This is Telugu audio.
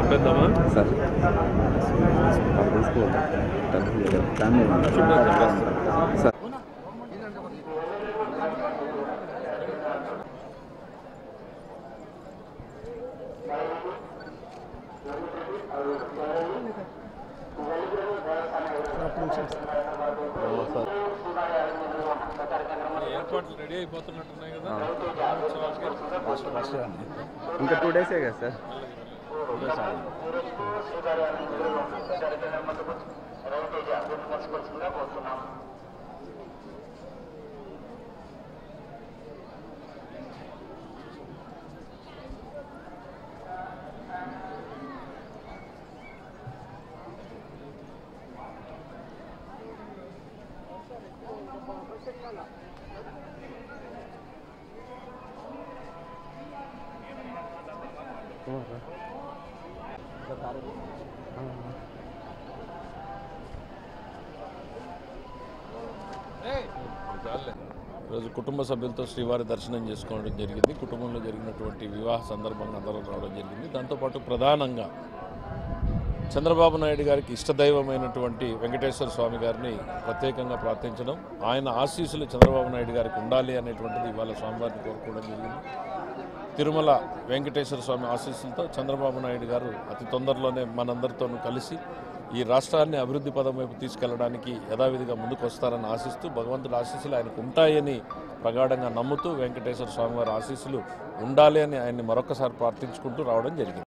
చెప్పేద్దామా సార్ సార్ ఏర్పాట్లు రెడీ అయిపోతున్నట్టున్నాయి కదా ఇంకా టూ డేసే కదా సార్ ఈరోజు కుటుంబ సభ్యులతో శ్రీవారి దర్శనం చేసుకోవడం జరిగింది కుటుంబంలో జరిగినటువంటి వివాహ సందర్భంగా అందరూ రావడం జరిగింది దాంతోపాటు ప్రధానంగా చంద్రబాబు నాయుడు గారికి ఇష్టదైవమైనటువంటి వెంకటేశ్వర స్వామి గారిని ప్రత్యేకంగా ప్రార్థించడం ఆయన ఆశీస్సులు చంద్రబాబు నాయుడు గారికి ఉండాలి అనేటువంటిది ఇవాళ స్వామివారిని కోరుకోవడం జరిగింది తిరుమల వెంకటేశ్వర స్వామి ఆశీస్సులతో చంద్రబాబు నాయుడు గారు అతి తొందరలోనే మనందరితోనూ కలిసి ఈ రాష్ట్రాన్ని అభివృద్ధి పదం వైపు తీసుకెళ్లడానికి యథావిధిగా ముందుకు వస్తారని ఆశిస్తూ భగవంతుడి ఆశీస్సులు ఆయనకు ఉంటాయని ప్రగాఢంగా నమ్ముతూ వెంకటేశ్వర స్వామి వారి ఆశీస్సులు ఉండాలి అని ఆయన్ని మరొకసారి ప్రార్థించుకుంటూ రావడం జరిగింది